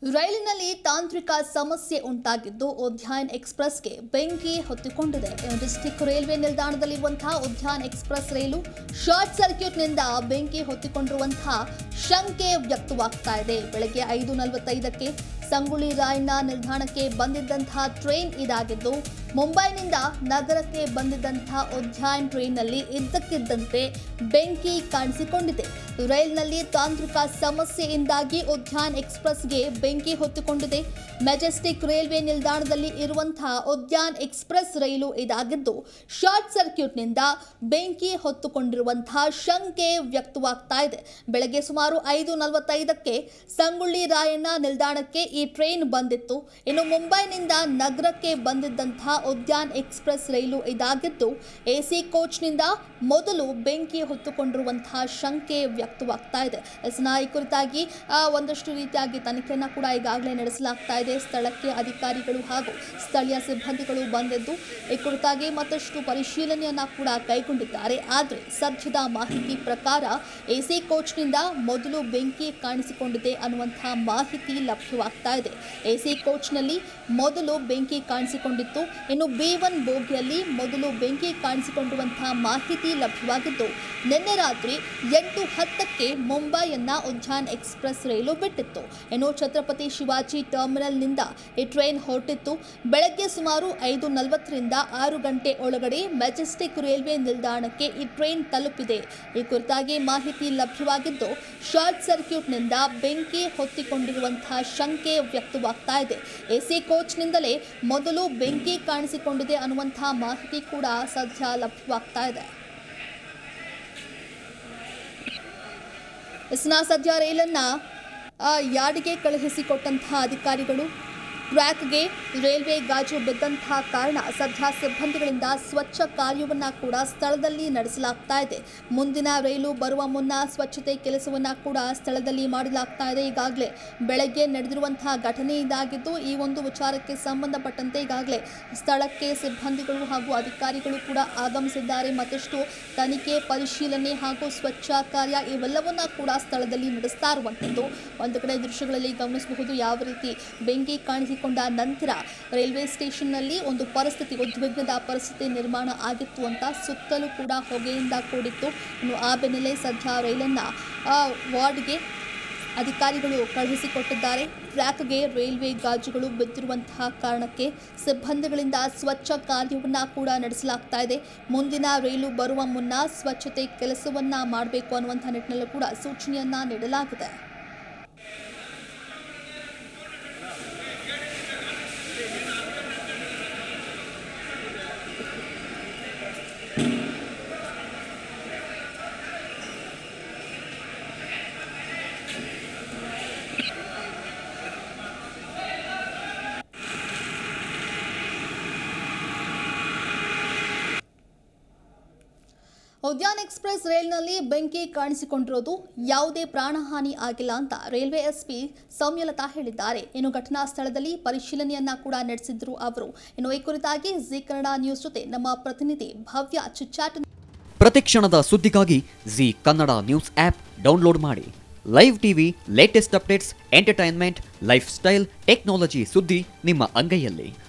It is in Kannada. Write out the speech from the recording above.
ರೈಲಿನಲ್ಲಿ ತಾಂತ್ರಿಕ ಸಮಸ್ಯೆ ಉಂಟಾಗಿದ್ದು ಉದ್ಯಾನ್ ಎಕ್ಸ್ಪ್ರೆಸ್ಗೆ ಬೆಂಕಿ ಹೊತ್ತಿಕೊಂಡಿದೆ ಡಿಸ್ಟಿಕ್ ರೈಲ್ವೆ ನಿಲ್ದಾಣದಲ್ಲಿರುವಂತಹ ಉದ್ಯಾನ್ ಎಕ್ಸ್ಪ್ರೆಸ್ ರೈಲು ಶಾರ್ಟ್ ಸರ್ಕ್ಯೂಟ್ನಿಂದ ಬೆಂಕಿ ಹೊತ್ತಿಕೊಂಡಿರುವಂತಹ ಶಂಕೆ ವ್ಯಕ್ತವಾಗ್ತಾ ಇದೆ ಬೆಳಗ್ಗೆ ಐದು ನಲವತ್ತೈದಕ್ಕೆ ಸಂಗೊಳ್ಳಿ ರಾಯಣ್ಣ ನಿಲ್ದಾಣಕ್ಕೆ ಬಂದಿದ್ದಂತಹ ಟ್ರೈನ್ ಇದಾಗಿದ್ದು ಮುಂಬೈನಿಂದ ನಗರಕ್ಕೆ ಬಂದಿದ್ದಂತಹ ಉದ್ಯಾನ್ ಟ್ರೈನ್ನಲ್ಲಿ ಇದ್ದಕ್ಕಿದ್ದಂತೆ ಬೆಂಕಿ ಕಾಣಿಸಿಕೊಂಡಿದೆ ರೈಲ್ನಲ್ಲಿ ತಾಂತ್ರಿಕ ಸಮಸ್ಯೆಯಿಂದಾಗಿ ಉದ್ಯಾನ್ ಎಕ್ಸ್ಪ್ರೆಸ್ಗೆ ಬೆಂಕಿ ಹೊತ್ತಿಕೊಂಡಿದೆ ಮೆಜೆಸ್ಟಿಕ್ ರೈಲ್ವೆ ನಿಲ್ದಾಣದಲ್ಲಿ ಇರುವಂತಹ ಉದ್ಯಾನ್ ಎಕ್ಸ್ಪ್ರೆಸ್ ರೈಲು ಇದಾಗಿದ್ದು ಶಾರ್ಟ್ ಸರ್ಕ್ಯೂಟ್ನಿಂದ ಬೆಂಕಿ ಹೊತ್ತುಕೊಂಡಿರುವಂತಹ ಶಂಕೆ ವ್ಯಕ್ತವಾಗ್ತಾ ಇದೆ ಬೆಳಗ್ಗೆ ಸುಮಾರು ಐದು ನಲವತ್ತೈದಕ್ಕೆ ಸಂಗೊಳ್ಳಿ ರಾಯಣ್ಣ ನಿಲ್ದಾಣಕ್ಕೆ ಈ ಟ್ರೈನ್ ಬಂದಿತ್ತು ಇನ್ನು ಮುಂಬೈನಿಂದ ನಗರಕ್ಕೆ ಬಂದಿದ್ದಂತಹ ಉದ್ಯಾನ್ ಎಕ್ಸ್ಪ್ರೆಸ್ ರೈಲು ಇದಾಗಿದ್ದು ಎಸಿ ಕೋಚ್ನಿಂದ ಮೊದಲು ಬೆಂಕಿ ಹೊತ್ತುಕೊಂಡಿರುವಂತಹ ಶಂಕೆ ವ್ಯಕ್ತವಾಗ್ತಾ ಇದೆ ಎಸ್ನ ಈ ಕುರಿತಾಗಿ ಆ, ಒಂದಷ್ಟು ರೀತಿಯಾಗಿ ತನಿಖೆಯನ್ನು ಕೂಡ ಈಗಾಗಲೇ ನಡೆಸಲಾಗ್ತಾ ಇದೆ ಸ್ಥಳಕ್ಕೆ ಅಧಿಕಾರಿಗಳು ಹಾಗೂ ಸ್ಥಳೀಯ ಸಿಬ್ಬಂದಿಗಳು ಬಂದಿದ್ದು ಈ ಕುರಿತಾಗಿ ಮತ್ತಷ್ಟು ಪರಿಶೀಲನೆಯನ್ನ ಕೂಡ ಕೈಗೊಂಡಿದ್ದಾರೆ ಆದರೆ ಸದ್ಯದ ಮಾಹಿತಿ ಪ್ರಕಾರ ಎಸಿ ಕೋಚ್ನಿಂದ ಮೊದಲು ಬೆಂಕಿ ಕಾಣಿಸಿಕೊಂಡಿದೆ ಅನ್ನುವಂತಹ ಮಾಹಿತಿ ಲಭ್ಯವಾಗ್ತಾ ಇದೆ ಎಸಿ ಕೋಚ್ನಲ್ಲಿ ಮೊದಲು ಬೆಂಕಿ ಕಾಣಿಸಿಕೊಂಡಿತ್ತು ಇನ್ನು ಬಿ ಒನ್ ಬೋಗಿಯಲ್ಲಿ ಮೊದಲು ಬೆಂಕಿ ಕಾಣಿಸಿಕೊಂಡಿರುವಂತಹ ಮಾಹಿತಿ ಲಭ್ಯವಾಗಿದ್ದು ನಿನ್ನೆ ರಾತ್ರಿ ಎಂಟು ಹತ್ತಕ್ಕೆ ಮುಂಬೈಯನ್ನ ಉದ್ಯಾನ್ ಎಕ್ಸ್ಪ್ರೆಸ್ ರೈಲು ಬಿಟ್ಟಿತ್ತು ಇನ್ನು ಛತ್ರಪತಿ ಶಿವಾಜಿ ಟರ್ಮಿನಲ್ನಿಂದ ಈ ಟ್ರೈನ್ ಹೊರಟಿತ್ತು ಬೆಳಗ್ಗೆ ಸುಮಾರು ಐದು ನಲವತ್ತರಿಂದ ಆರು ಗಂಟೆ ಒಳಗಡೆ ಮೆಜೆಸ್ಟಿಕ್ ರೈಲ್ವೆ ನಿಲ್ದಾಣಕ್ಕೆ ಈ ಟ್ರೈನ್ ತಲುಪಿದೆ ಈ ಕುರಿತಾಗಿ ಮಾಹಿತಿ ಲಭ್ಯವಾಗಿದ್ದು ಶಾರ್ಟ್ ಸರ್ಕ್ಯೂಟ್ನಿಂದ ಬೆಂಕಿ ಹೊತ್ತಿಕೊಂಡಿರುವಂತಹ ಶಂಕೆ ವ್ಯಕ್ತವಾಗ್ತಾ ಇದೆ ಎಸಿ ಕೋಚ್ನಿಂದಲೇ ಮೊದಲು ಬೆಂಕಿ ಕಾಣಿಸಿಕೊಂಡಿದೆ ಅನ್ನುವಂತಹ ಮಾಹಿತಿ ಕೂಡ ಸದ್ಯ ಲಭ್ಯವಾಗ್ತಾ ಇದೆ ಇಸ್ನಾ ಸದ್ಯ ರೈಲನ್ನ ಆ, ಯಾರ್ಡ್ಗೆ ಕಳುಹಿಸಿಕೊಟ್ಟಂತಹ ಅಧಿಕಾರಿಗಳು ಟ್ರ್ಯಾಕ್ಗೆ ರೈಲ್ವೆ ಗಾಜು ಬಿದ್ದಂತಹ ಕಾರಣ ಸದ್ಯ ಸಿಬ್ಬಂದಿಗಳಿಂದ ಸ್ವಚ್ಛ ಕಾರ್ಯವನ್ನ ಕೂಡ ಸ್ಥಳದಲ್ಲಿ ನಡೆಸಲಾಗ್ತಾ ಇದೆ ಮುಂದಿನ ರೈಲು ಬರುವ ಮುನ್ನ ಸ್ವಚ್ಛತೆ ಕೆಲಸವನ್ನ ಕೂಡ ಸ್ಥಳದಲ್ಲಿ ಮಾಡಲಾಗ್ತಾ ಇದೆ ಈಗಾಗಲೇ ಬೆಳಗ್ಗೆ ನಡೆದಿರುವಂತಹ ಘಟನೆ ಇದಾಗಿದ್ದು ಈ ಒಂದು ವಿಚಾರಕ್ಕೆ ಸಂಬಂಧಪಟ್ಟಂತೆ ಈಗಾಗಲೇ ಸ್ಥಳಕ್ಕೆ ಸಿಬ್ಬಂದಿಗಳು ಹಾಗೂ ಅಧಿಕಾರಿಗಳು ಕೂಡ ಆಗಮಿಸಿದ್ದಾರೆ ಮತ್ತಷ್ಟು ತನಿಖೆ ಪರಿಶೀಲನೆ ಹಾಗೂ ಸ್ವಚ್ಛ ಕಾರ್ಯ ಇವೆಲ್ಲವನ್ನ ಕೂಡ ಸ್ಥಳದಲ್ಲಿ ನಡೆಸ್ತಾ ಇರುವಂಥದ್ದು ಒಂದು ಕಡೆ ದೃಶ್ಯಗಳಲ್ಲಿ ಗಮನಿಸಬಹುದು ಯಾವ ರೀತಿ ಬೆಂಕಿ ಕಾಣಿಸಿಕೊಂಡ ನಂತರ ರೈಲ್ವೆ ಸ್ಟೇಷನ್ನಲ್ಲಿ ಒಂದು ಪರಿಸ್ಥಿತಿ ಉದ್ವಿಗ್ನದ ಪರಿಸ್ಥಿತಿ ನಿರ್ಮಾಣ ಆಗಿತ್ತು ಅಂತ ಸುತ್ತಲೂ ಕೂಡ ಹೊಗೆಯಿಂದ ಕೂಡಿತ್ತು ಇನ್ನು ಆ ಬೆನ್ನಲ್ಲೇ ಸದ್ಯ ರೈಲನ್ನು ವಾರ್ಡ್ಗೆ ಅಧಿಕಾರಿಗಳು ಕಳುಹಿಸಿಕೊಟ್ಟಿದ್ದಾರೆ ಟ್ರ್ಯಾಕ್ಗೆ ರೈಲ್ವೆ ಗಾಜುಗಳು ಬಿದ್ದಿರುವಂತಹ ಕಾರಣಕ್ಕೆ ಸಿಬ್ಬಂದಿಗಳಿಂದ ಸ್ವಚ್ಛ ಕಾರ್ಯವನ್ನು ಕೂಡ ನಡೆಸಲಾಗ್ತಾ ಇದೆ ಮುಂದಿನ ರೈಲು ಬರುವ ಮುನ್ನ ಸ್ವಚ್ಛತೆ ಕೆಲಸವನ್ನ ಮಾಡಬೇಕು ಅನ್ನುವಂಥ ನಿಟ್ಟಿನಲ್ಲೂ ಕೂಡ ಸೂಚನೆಯನ್ನ ನೀಡಲಾಗಿದೆ ಉದ್ಯಾನ್ ಎಕ್ಸ್ಪ್ರೆಸ್ ರೈಲ್ನಲ್ಲಿ ಬೆಂಕಿ ಕಾಣಿಸಿಕೊಂಡಿರೋದು ಯಾವುದೇ ಪ್ರಾಣಹಾನಿ ಆಗಿಲ್ಲ ಅಂತ ರೈಲ್ವೆ ಎಸ್ಪಿ ಸೌಮ್ಯಲತಾ ಹೇಳಿದ್ದಾರೆ ಇನ್ನು ಘಟನಾ ಸ್ಥಳದಲ್ಲಿ ಪರಿಶೀಲನೆಯನ್ನ ಕೂಡ ನಡೆಸಿದ್ರು ಅವರು ಇನ್ನು ಈ ಕುರಿತಾಗಿ ಜಿ ಕನ್ನಡ ನ್ಯೂಸ್ ಜೊತೆ ನಮ್ಮ ಪ್ರತಿನಿಧಿ ಭವ್ಯ ಚಿಚ್ಚಾಟ್ ಪ್ರತಿಕ್ಷಣದ ಸುದ್ದಿಗಾಗಿ Zee Kannada news app download ಮಾಡಿ live TV latest updates entertainment life style technology ಸುದ್ದಿ ನಿಮ್ಮ ಅಂಗೈಯಲ್ಲಿ